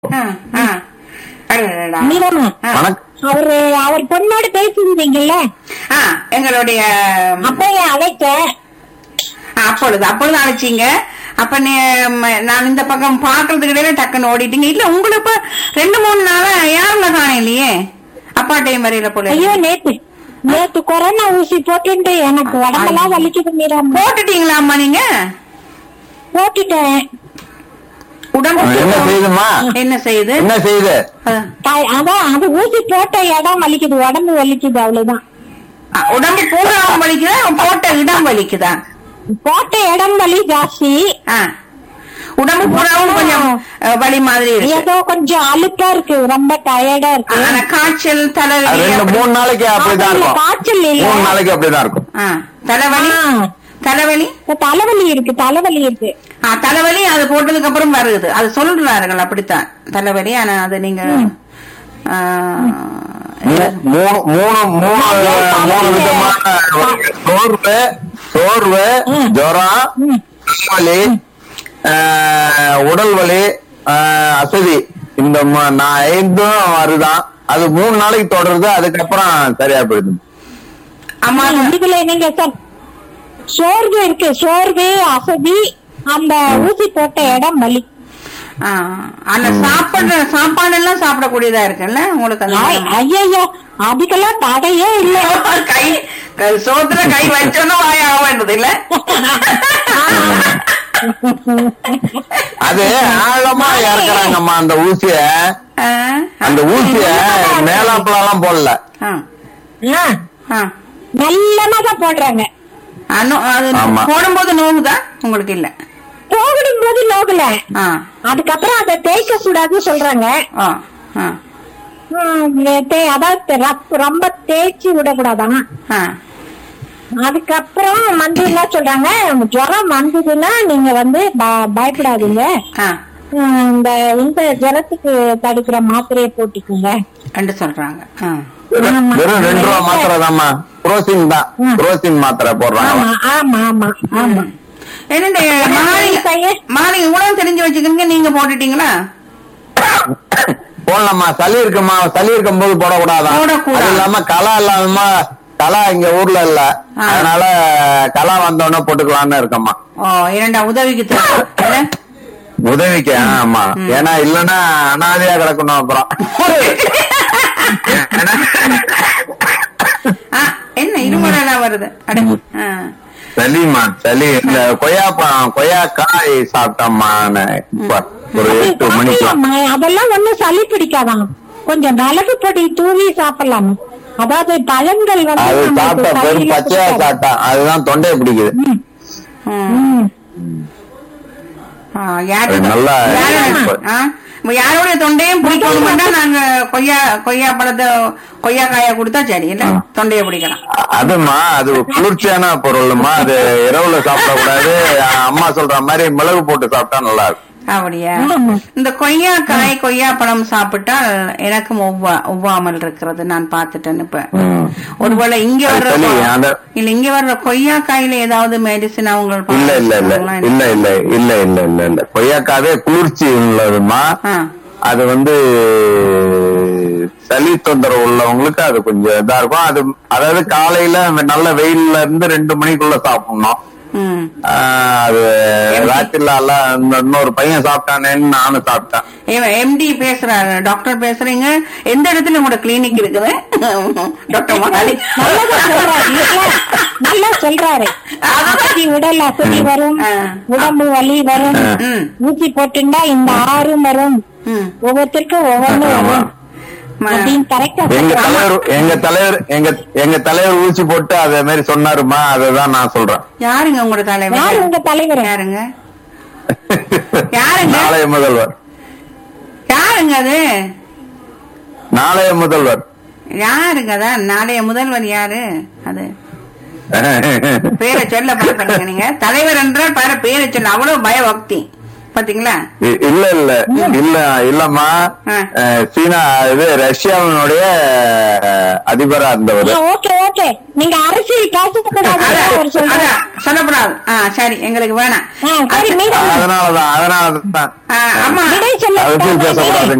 ஆ, ஆ. அடடடா. மீரம்மா ஆ. வணக்கம் அவரு அவர் பொண்ணோட பேசியிருந்தீங்கல்ல ஆ, எங்களுடைய அப்ப அழைக்க ஆ, அப்பொழுது அப்பொழுது அழைச்சீங்க அப்ப நீ ம, நான் இந்த பக்கம் பாக்குறதுக்கு இடையில டக்குன்னு ஓடிட்டீங்க இல்ல உங்களுக்கு இப்ப ரெண்டு மூணு நாளா யாருல காண இல்லையே அப்பாட்டையும் வரையில போல ஐயோ நேத்து நேத்து கொரோனா ஊசி போட்டுட்டு எனக்கு உடம்பெல்லாம் வலிக்குது மீரம்மா போட்டுட்டீங்களா அம்மா நீங்க போட்டுட்டேன் உடம்பு என்ன செய்யுதுமா என்ன செய்யுது என்ன செய்யுது ஆ, த- அதான் அது ஊசி போட்ட இடம் வலிக்குது உடம்பு வலிக்குது அவ்வளவுதான் ஆ, உடம்பு பூராவும் வலிக்குதா போட்ட இடம் வலிக்குதா போட்ட இடம் வலி ஜாஸ்தி ஆ. உடம்பு பூராவும் கொஞ்சம் அஹ், வலி மாதிரி இருக்கு ஏதோ கொஞ்சம் அலுப்பா இருக்கு ரொம்ப டயர்டா இருக்கு ஆனா காய்ச்சல் அது தலைவலி ரெண்டு அப்படி- மூணு நாளைக்கு அப்படிதான் இல்ல, இருக்கும் காய்ச்சல் இல்ல மூணு நாளைக்கு அப்படிதான் இருக்கும் ஆ, தலைவலி ஆ. தலைவலி இப்ப தலைவலி இருக்கு தலைவலி இருக்கு ஆ, தலைவலி அது போட்டதுக்கு அப்புறம் வருது அது சொல்றார்கள் அப்படித்தான் தலைவலி ஆனா அது நீங்க ஆ, மூ- மூணு மூணு மூணு மூணு விதமான சோர்வு சோர்வு ஜுரம் வலி உடல் வலி ஆஹ், அசதி இந்த ம- நான் ஐந்தும் வருதான் அது மூணு நாளைக்கு தொடருது அதுக்கப்புறம் சரியா போயிடுது அம்மா இதுல நீங்க சொல்- சோர்வு இருக்கு சோர்வு அசதி அந்த ஊசி போட்ட இடம் வலி ஆ, அந்த சாப்பிடுற சாப்பாடு எல்லாம் சாப்பிடக்கூடியதா இருக்குல்ல உங்களுக்கு அந்த ஐயோ அதுக்கெல்லாம் தடையே இல்ல கை கை- சோத்துல கை வச்சோன்னு வாய ஆக வேண்டது இல்ல அது ஆழமா இறக்குறாங்கம்மா அந்த ஊசிய ஆ, அந்த ஊசிய மேலாப்புல எல்லாம் போடல ஆ, ஆ, ஆ. நல்லமா தான் போடுறாங்க அனு- அது ஆமா. போடும்போது நோவுதா உங்களுக்கு இல்ல போகிடும் போது நோகல ஆ அதுக்கப்புறம் அதை தேய்க்க கூடாதுன்னு சொல்றாங்க ஆ ஆ ஹம், தே- அதாவது ரப்- ரொம்ப தேய்ச்சி விடக்கூடாதான் ஆ அதுக்கப்புறம் வந்து என்ன சொல்றாங்க ஜுரம் வந்ததுன்னா நீங்க வந்து ப- பயப்படாதீங்க ஆ ஹம், இந்த இந்த ஜுரத்துக்கு தடுக்கிற மாத்திரையை போட்டுக்குங்க ரெண்டு சொல்றாங்க ஆ ஆமா. வெறும் ரெண்டு ரூபா மாத்திரை தான்மா புரோசின் தான் ம். புரோசின் மாத்திரை போடுறாங்க ஆமா ஆமா ஆமா ஆமா என்னண்டு மாறி மாறி இவ்வளவு தெரிஞ்சு வச்சுக்கிறீங்க நீங்க போட்டுட்டீங்களா போடலாமா சளி இருக்குமா சளி இருக்கும் போது போடக்கூடாதான் போடக்கூடாது. அது இல்லாம களா இல்லாம களா இங்க ஊர்ல இல்ல ஆ. அதனால களா வந்தோடனே போட்டுக்கலாம்னு இருக்கம்மா ஓ இரண்டா உதவிக்கு தேவை. இல்ல? உதவிக்கு ஆ, ஆமா ஏன்னா இல்லன்னா அனாதையா கிடக்கணும் அப்புறம் ஏன்னா, ஆ, என்ன இருமலெல்லாம் வருது அட ஆ. சளிமா சளி இந்த கொய்யா பழம் கொய்யா காய் சாப்பிட்டோம்மா நான் இப்ப ஒரு எட்டு மணிக்கு சாப்பிடலாமா? அதெல்லாம் ஒண்ணும் சளி பிடிக்காதான் கொஞ்சம் மிளகு பொடி தூவி சாப்பிடலாம் அதாவது பழங்கள் வந்து அது நம்மளுக்கு சாப்பிட்டா வெறும் சளியில பச்சையா பிடிக்காது. சாப்பிட்டான் அதுதான் தொண்டையை பிடிக்குது ம். ம். ஆ, யாரு- அது நல்லா யாரு- ஆ, இப்ப யாருடைய தொண்டையும் பிடிக்கணும்னா நாங்க கொய்யா கொய்யா பழத்தை கொய்யா காய கொடுத்தா சரி இல்ல தொண்டையை பிடிக்கலாம் அதுமா அது குளிர்ச்சியான பொருள்மா அது இரவுல சாப்பிடக்கூடாது அம்மா சொல்ற மாதிரி மிளகு போட்டு சாப்பிட்டா நல்லா இருக்கும் அப்படியா ஆமா. இந்த கொய்யா காய் கொய்யா பழம் சாப்பிட்டால் எனக்கும் ஒவ்வா ஒவ்வாமல் இருக்கிறது நான் பார்த்துட்டேன் இப்ப ம். ஒருவேளை இங்க அது வர்ற சளி, அந்த- இல்ல இங்க வர்ற கொய்யா காயில ஏதாவது மெடிசின் அவங்க இல்ல இல்ல இல்ல இல்ல இல்ல இல்ல இல்ல இல்ல இல்ல கொய்யாக்காவே குளிர்ச்சி உள்ளதுமா ஆ. அது வந்து சளி தொந்தரவு உள்ளவங்களுக்கு அது கொஞ்சம் இதா இருக்கும் அது அதாவது காலையில நல்ல வெயில்ல இருந்து ரெண்டு மணிக்குள்ள சாப்பிடணும் ம். ஆஹ் அது ராத்திரில எல்லாம் இந்த இன்னொரு பையன் சாப்பிட்டானேன்னு நானும் சாப்பிட்டேன் இவன் எம்டி பேசுறாரு டாக்டர் பேசுறீங்க எந்த இடத்துல உங்களோட கிளினிக் இருக்குது டாக்டர் மகாலி நல்லதா சொல்றாரு இல்ல? நல்லா சொல்றாரு அசதி உடல் அசதி வரும் ஆ. உடம்பு வலி வரும் ம். ஊசி போட்டுண்டா இந்த ஆறும் வரும் ம். ஒவ்வொருத்தருக்கும் ஒவ்வொன்னு வரும் ம- அப்படின்னு கரெக்டா எங்க சொல்றாங்க தலைவர் எங்க தலைவர் எங்க எங்க தலைவர் ஊசி போட்டு அதே மாதிரி சொன்னாருமா அததான் நான் சொல்றேன் யாருங்க உங்களோட தலைவர் யாரு உங்க தலைவர் யாருங்க யாருங்க நாளைய முதல்வர் யாருங்க அது நாளைய முதல்வர் யாருங்க அதான் நாளைய முதல்வர் யாரு அது பேரை சொல்ல பாக்குறீங்க நீங்க தலைவர் என்றால் பாரு பேரை சொல்ல அவ்வளவு பயபக்தி பாத்தீங்களா இ- இல்ல இல்ல இல்ல இல்லம்மா ஆ. அஹ், சீனா இது ரஷ்யாவினுடைய அஹ், அதிபரா இருந்தவர் ஓகே ஓகே நீங்க அரசியல் பேசக்கூடாது அதான், அவர் சொல்றாரு அதான், சொல்லக்கூடாது ஆ சரி எங்களுக்கு வேணாம் ஆ, சரி மீண்டும் அதனாலதான் அதனாலதான் ஆ, ஆமா விடை சொல்ல அரசியல் பேசக்கூடாது